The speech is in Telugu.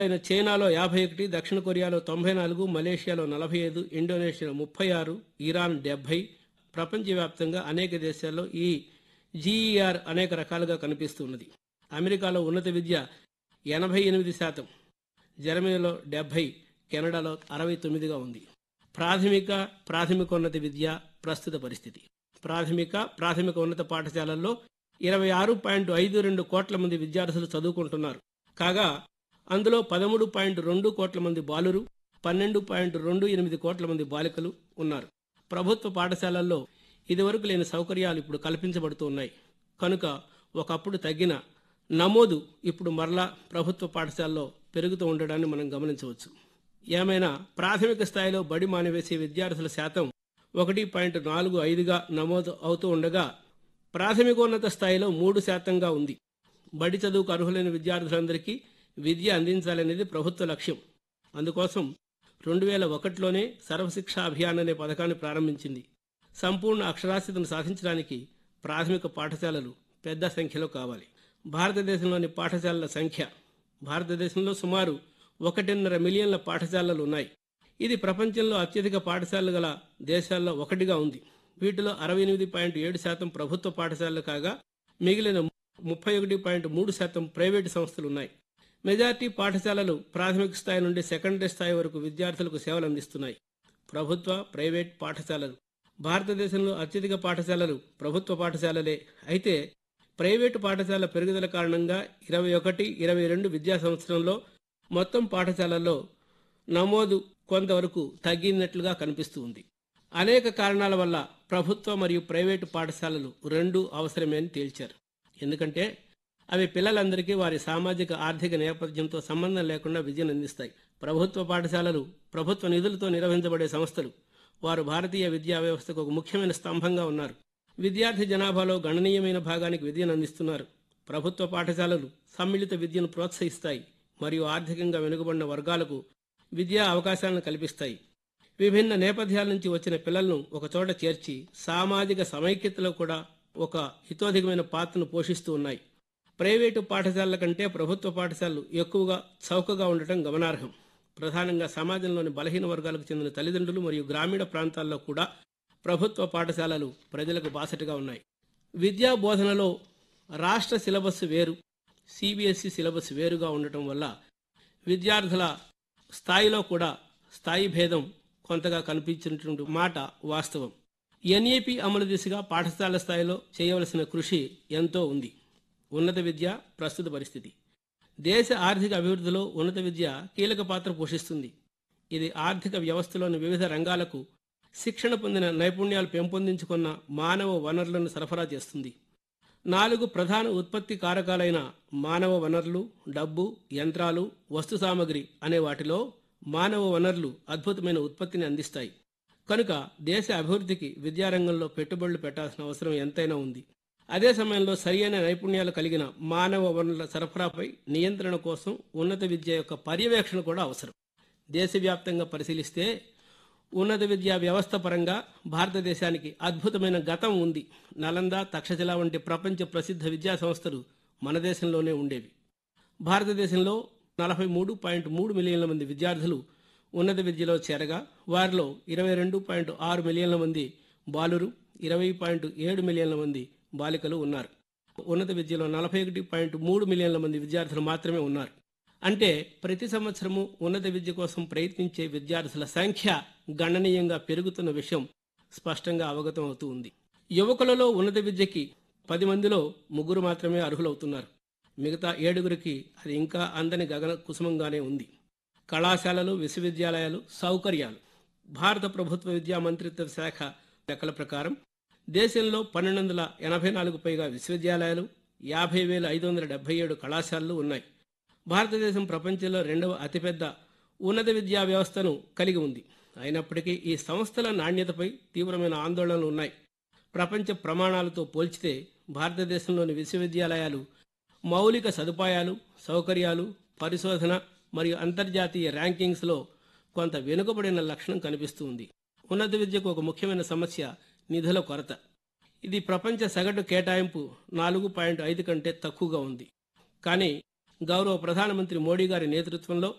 అయిన చైనాలో యాభై ఒకటి దక్షిణ కొరియాలో తొంభై నాలుగు మలేషియాలో నలభై ఐదు ఇండోనేషియాలో ముప్పై ఆరు ఇరాన్ డెబ్బై ప్రపంచవ్యాప్తంగా అనేక దేశాల్లో ఈ జీఈఆర్ అనేక రకాలుగా కనిపిస్తున్నది అమెరికాలో ఉన్నత విద్య ఎనభై ఎనిమిది శాతం జర్మనీలో డెబ్బై కెనడాలో అరవై తొమ్మిదిగా ఉంది ప్రాథమిక ప్రాథమికోన్నత విద్య ప్రస్తుత పరిస్థితి ప్రాథమిక ప్రాథమిక ఉన్నత పాఠశాలల్లో ఇరవై ఆరు పాయింట్ ఐదు రెండు కోట్ల మంది విద్యార్థులు చదువుకుంటున్నారు కాగా అందులో పదమూడు పాయింట్ రెండు కోట్ల మంది బాలురు పన్నెండు పాయింట్ రెండు ఎనిమిది కోట్ల మంది బాలికలు ఉన్నారు ప్రభుత్వ పాఠశాలల్లో ఇదివరకు లేని సౌకర్యాలు ఇప్పుడు కల్పించబడుతూ ఉన్నాయి కనుక ఒకప్పుడు తగ్గిన నమోదు ఇప్పుడు మరలా ప్రభుత్వ పాఠశాలలో పెరుగుతూ ఉండడాన్ని మనం గమనించవచ్చు ఏమైనా ప్రాథమిక స్థాయిలో బడి మానివేసే విద్యార్థుల శాతం ఒకటి పాయింట్ నాలుగు ఐదుగా నమోదు అవుతూ ఉండగా ప్రాథమికోన్నత స్థాయిలో మూడు శాతంగా ఉంది బడి చదువుకు అర్హులైన విద్యార్థులందరికీ విద్య అందించాలనేది ప్రభుత్వ లక్ష్యం అందుకోసం రెండు వేల ఒకటిలోనే సర్వశిక్ష అభియాన్ అనే పథకాన్ని ప్రారంభించింది సంపూర్ణ అక్షరాస్యతను సాధించడానికి ప్రాథమిక పాఠశాలలు పెద్ద సంఖ్యలో కావాలి భారతదేశంలోని పాఠశాలల సంఖ్య భారతదేశంలో సుమారు ఒకటిన్నర మిలియన్ల పాఠశాలలు ఉన్నాయి ఇది ప్రపంచంలో అత్యధిక పాఠశాలలు గల దేశాల్లో ఒకటిగా ఉంది వీటిలో అరవై ఎనిమిది పాయింట్ ఏడు శాతం ప్రభుత్వ పాఠశాలలు కాగా మిగిలిన ముప్పై ఒకటి పాయింట్ మూడు శాతం ప్రైవేటు సంస్థలు ఉన్నాయి మెజార్టీ పాఠశాలలు ప్రాథమిక స్థాయి నుండి సెకండరీ స్థాయి వరకు విద్యార్థులకు సేవలు అందిస్తున్నాయి ప్రభుత్వ ప్రైవేట్ పాఠశాలలు భారతదేశంలో అత్యధిక పాఠశాలలు ప్రభుత్వ పాఠశాలలే అయితే ప్రైవేటు పాఠశాల పెరుగుదల కారణంగా ఇరవై ఒకటి ఇరవై రెండు విద్యా సంవత్సరంలో మొత్తం పాఠశాలల్లో నమోదు కొంతవరకు తగ్గినట్లుగా కనిపిస్తూ ఉంది అనేక కారణాల వల్ల ప్రభుత్వ మరియు ప్రైవేటు పాఠశాలలు రెండూ అవసరమే అని తేల్చారు ఎందుకంటే అవి పిల్లలందరికీ వారి సామాజిక ఆర్థిక నేపథ్యంతో సంబంధం లేకుండా విద్యను అందిస్తాయి ప్రభుత్వ పాఠశాలలు ప్రభుత్వ నిధులతో నిర్వహించబడే సంస్థలు వారు భారతీయ విద్యా వ్యవస్థకు ఒక ముఖ్యమైన స్తంభంగా ఉన్నారు విద్యార్థి జనాభాలో గణనీయమైన భాగానికి విద్యను అందిస్తున్నారు ప్రభుత్వ పాఠశాలలు సమ్మిళిత విద్యను ప్రోత్సహిస్తాయి మరియు ఆర్థికంగా వెనుకబడిన వర్గాలకు విద్యా అవకాశాలను కల్పిస్తాయి విభిన్న నేపథ్యాల నుంచి వచ్చిన పిల్లలను ఒకచోట చేర్చి సామాజిక సమైక్యతలో కూడా ఒక హితోధికమైన పాత్రను పోషిస్తూ ఉన్నాయి ప్రైవేటు పాఠశాలల కంటే ప్రభుత్వ పాఠశాలలు ఎక్కువగా చౌకగా ఉండటం గమనార్హం ప్రధానంగా సమాజంలోని బలహీన వర్గాలకు చెందిన తల్లిదండ్రులు మరియు గ్రామీణ ప్రాంతాల్లో కూడా ప్రభుత్వ పాఠశాలలు ప్రజలకు బాసటగా ఉన్నాయి విద్యా బోధనలో రాష్ట్ర సిలబస్ వేరు సిబిఎస్ఈ సిలబస్ వేరుగా ఉండటం వల్ల విద్యార్థుల స్థాయిలో కూడా స్థాయి భేదం కొంతగా కనిపించినటువంటి మాట వాస్తవం ఎన్ఏపి అమలు దిశగా పాఠశాల స్థాయిలో చేయవలసిన కృషి ఎంతో ఉంది ఉన్నత విద్య ప్రస్తుత పరిస్థితి దేశ ఆర్థిక అభివృద్ధిలో ఉన్నత విద్య కీలక పాత్ర పోషిస్తుంది ఇది ఆర్థిక వ్యవస్థలోని వివిధ రంగాలకు శిక్షణ పొందిన నైపుణ్యాలు పెంపొందించుకున్న మానవ వనరులను సరఫరా చేస్తుంది నాలుగు ప్రధాన ఉత్పత్తి కారకాలైన మానవ వనరులు డబ్బు యంత్రాలు వస్తు సామగ్రి అనే వాటిలో మానవ వనరులు అద్భుతమైన ఉత్పత్తిని అందిస్తాయి కనుక దేశ అభివృద్ధికి విద్యారంగంలో పెట్టుబడులు పెట్టాల్సిన అవసరం ఎంతైనా ఉంది అదే సమయంలో సరియైన నైపుణ్యాలు కలిగిన మానవ వనరుల సరఫరాపై నియంత్రణ కోసం ఉన్నత విద్య యొక్క పర్యవేక్షణ కూడా అవసరం దేశవ్యాప్తంగా పరిశీలిస్తే ఉన్నత విద్యా వ్యవస్థ పరంగా భారతదేశానికి అద్భుతమైన గతం ఉంది నలంద తక్షశిల వంటి ప్రపంచ ప్రసిద్ధ విద్యా సంస్థలు మన దేశంలోనే ఉండేవి భారతదేశంలో నలభై మూడు పాయింట్ మూడు మిలియన్ల మంది విద్యార్థులు ఉన్నత విద్యలో చేరగా వారిలో ఇరవై రెండు పాయింట్ ఆరు మిలియన్ల మంది బాలురు ఇరవై పాయింట్ ఏడు మిలియన్ల మంది బాలికలు ఉన్నారు ఉన్నత విద్యలో నలభై ఒకటి పాయింట్ మూడు మిలియన్ల మంది విద్యార్థులు మాత్రమే ఉన్నారు అంటే ప్రతి సంవత్సరము ఉన్నత విద్య కోసం ప్రయత్నించే విద్యార్థుల సంఖ్య గణనీయంగా పెరుగుతున్న విషయం స్పష్టంగా అవగతం అవుతూ ఉంది యువకులలో ఉన్నత విద్యకి పది మందిలో ముగ్గురు మాత్రమే అర్హులవుతున్నారు మిగతా ఏడుగురికి అది ఇంకా అందని గగన కుసుమంగానే ఉంది కళాశాలలు విశ్వవిద్యాలయాలు సౌకర్యాలు భారత ప్రభుత్వ విద్యా మంత్రిత్వ శాఖ లెక్కల ప్రకారం దేశంలో పన్నెండు వందల ఎనభై నాలుగు పైగా విశ్వవిద్యాలయాలు యాభై వేల ఐదు వందల డెబ్బై ఏడు కళాశాలలు ఉన్నాయి భారతదేశం ప్రపంచంలో రెండవ అతిపెద్ద ఉన్నత విద్యా వ్యవస్థను కలిగి ఉంది అయినప్పటికీ ఈ సంస్థల నాణ్యతపై తీవ్రమైన ఆందోళనలు ఉన్నాయి ప్రపంచ ప్రమాణాలతో పోల్చితే భారతదేశంలోని విశ్వవిద్యాలయాలు మౌలిక సదుపాయాలు సౌకర్యాలు పరిశోధన మరియు అంతర్జాతీయ ర్యాంకింగ్స్లో కొంత వెనుకబడిన లక్షణం కనిపిస్తుంది ఉన్నత విద్యకు ఒక ముఖ్యమైన సమస్య నిధుల కొరత ఇది ప్రపంచ సగటు కేటాయింపు నాలుగు పాయింట్ ఐదు కంటే తక్కువగా ఉంది కానీ గౌరవ ప్రధానమంత్రి మోడీ గారి నేతృత్వంలో